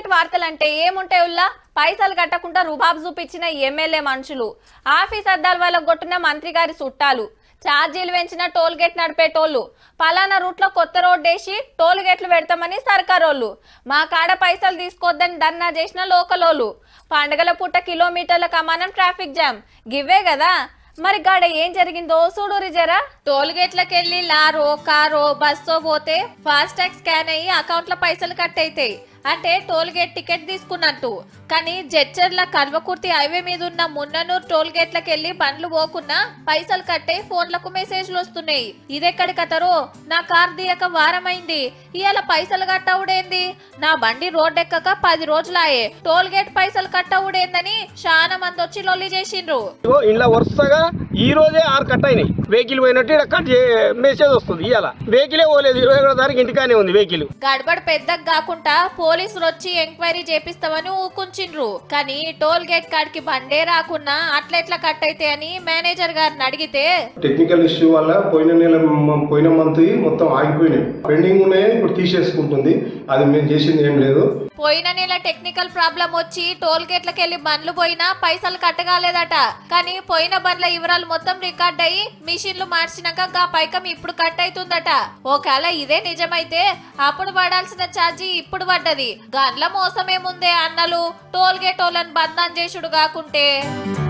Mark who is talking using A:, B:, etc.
A: వార్తలంటే ఏముంటాయి ఉల్లా పైసలు కట్టకుండా రుబాబ్ చూపించిన ఎమ్మెల్యే మనుషులు ఆఫీస్ అద్దాల వల్ల కొట్టిన మంత్రి గారి చుట్టాలు ఛార్జీలు పెంచిన టోల్ గేట్ నడిపేటోళ్ళు పలానా రూట్లో కొత్త రోడ్ వేసి టోల్ గేట్లు పెడతామని సర్కారోళ్ళు మా కాడ పైసలు తీసుకోవద్దని ధర్నా చేసిన లోకలోళ్ళు పండగల పూట కిలోమీటర్ల కమానం ట్రాఫిక్ జామ్ గివ్వే కదా మరి గాడ ఏం జరిగిందో చూడురి జరా టోల్ గేట్లకు వెళ్ళి లారో కారో బస్సో పోతే ఫాస్ట్ ట్యాగ్ స్కాన్ అయ్యి అకౌంట్ లో పైసలు కట్ అవుతాయి అంటే టోల్ గేట్ టికెట్ తీసుకున్నట్టు కానీ జడ్చర్ల కల్వకుర్తి హైవే మీద ఉన్న మున్ననూరు టోల్ గేట్లకు వెళ్ళి బండ్లు పోకున్నా పైసలు కట్టే ఫోన్లకు మెసేజ్లు వస్తున్నాయి ఇదెక్కడి కథరో నా కార్ దియక వారమైంది ఇవాళ పైసలు కట్టవుడేంది నా బండి రోడ్ ఎక్కక పది రోజులాయే టోల్ గేట్ పైసలు కట్టవుడేందని చాలా మంది వచ్చి లొల్లి చేసిండ్రు
B: ఇగో ఇంట్లో వరుసగా ఈ రోజే ఆరు కట్ అయినాయి వెహికల్ పోయినట్టు ఇక్కడ కట్ చే- మెసేజ్ వస్తుంది ఇవాళ వెహికలే పోలేదు ఇరవై ఒకటో తారీఖు ఇంటికానే ఉంది వెహికల్
A: గడబడ పెద్దగా కాకుండా పోలీసులు వచ్చి ఎంక్వైరీ చేపిస్తామని ఊకుంచిండ్రు కానీ టోల్ గేట్ కాడికి బండే రాకున్నా అట్లెట్లా కట్ అయితే అని మేనేజర్ గారిని అడిగితే
C: టెక్నికల్ ఇష్యూ వల్ల పోయిన నెల మ- పోయిన మంత్ మొత్తం ఆగిపోయినాయి పెండింగ్ ఉన్నాయి ఇప్పుడు తీసేసుకుంటుంది అది మేము చేసింది ఏం లేదు
A: పోయిన నెల టెక్నికల్ ప్రాబ్లం వచ్చి టోల్ గేట్లకు వెళ్ళి బండ్లు పోయినా పైసలు కట్టగాలేదట కానీ పోయిన బండ్ల వివరాలు మొత్తం రికార్డ్ అయ్యి మిషన్లు మార్చినాక గా పైకం ఇప్పుడు కట్ అవుతుందట ఒకవేళ ఇదే నిజమైతే అప్పుడు పడాల్సిన ఛార్జీ ఇప్పుడు పడ్డది గండ్ల మోసమేముందే అన్నలు టోల్ గేట్ వాళ్ళని బంధం చేసుడు కాకుంటే